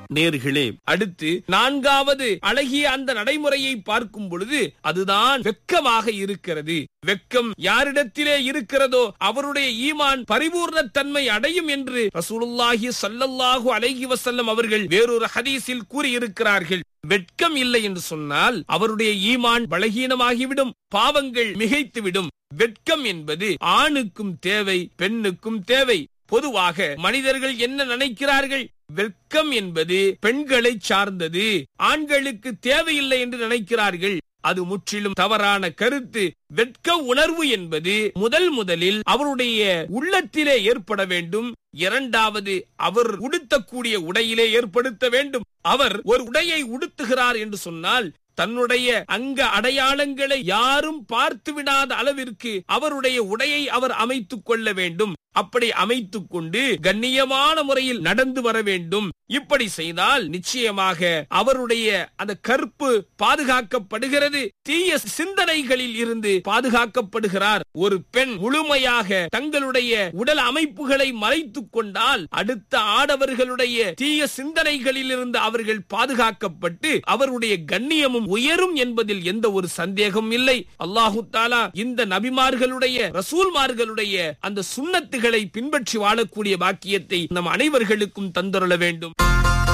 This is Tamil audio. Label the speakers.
Speaker 1: நேர்களே அடுத்து நான்காவது அழகிய அந்த நடைமுறையை பார்க்கும் பொழுது அதுதான் வெக்கமாக இருக்கிறது வெக்கம் யாரிடத்திலே இருக்கிறதோ அவருடைய ஈமான் பரிபூர்ண தன்மை அடையும் என்று ரசூலுல்லாஹி ஸல்லல்லாஹு அலைஹி வஸல்லம் அவர்கள் வேறொரு ஹதீஸில் கூறியிருக்கிறார்கள் வெட்கம் இல்லை என்று சொன்னால் அவருடைய ஈமான் பலகீனமாகிவிடும் பாவங்கள் மிகைத்துவிடும் வெட்கம் என்பது ஆணுக்கும் தேவை பெண்ணுக்கும் தேவை பொதுவாக மனிதர்கள் என்ன நினைக்கிறார்கள் வெட்கம் என்பது பெண்களை சார்ந்தது ஆண்களுக்கு தேவையில்லை என்று நினைக்கிறார்கள் அது முற்றிலும் தவறான கருத்து வெட்க உணர்வு என்பது முதல் முதலில் அவருடைய உள்ளத்திலே ஏற்பட வேண்டும் இரண்டாவது அவர் உடுத்தக்கூடிய உடையிலே ஏற்படுத்த வேண்டும் அவர் ஒரு உடையை உடுத்துகிறார் என்று சொன்னால் தன்னுடைய அங்க அடையாளங்களை யாரும் பார்த்து விடாத அளவிற்கு அவருடைய உடையை அவர் அமைத்துக் கொள்ள வேண்டும் அப்படி அமைத்துக் கொண்டு கண்ணியமான முறையில் நடந்து வர வேண்டும் இப்படி செய்தால் நிச்சயமாக அவருடைய அந்த கற்பு பாதுகாக்கப்படுகிறது தீய சிந்தனைகளில் இருந்து பாதுகாக்கப்படுகிறார் ஒரு பெண் முழுமையாக தங்களுடைய உடல் அமைப்புகளை மறைத்துக் கொண்டால் அடுத்த ஆடவர்களுடைய தீய சிந்தனைகளில் இருந்து அவர்கள் பாதுகாக்கப்பட்டு அவருடைய கண்ணியமும் உயரும் என்பதில் எந்த ஒரு சந்தேகம் இல்லை அல்லாஹு தாலா இந்த நபிமார்களுடைய ரசூல்மார்களுடைய அந்த சுண்ணத்துகளை பின்பற்றி வாழக்கூடிய பாக்கியத்தை நம் அனைவர்களுக்கும் தந்தருள வேண்டும்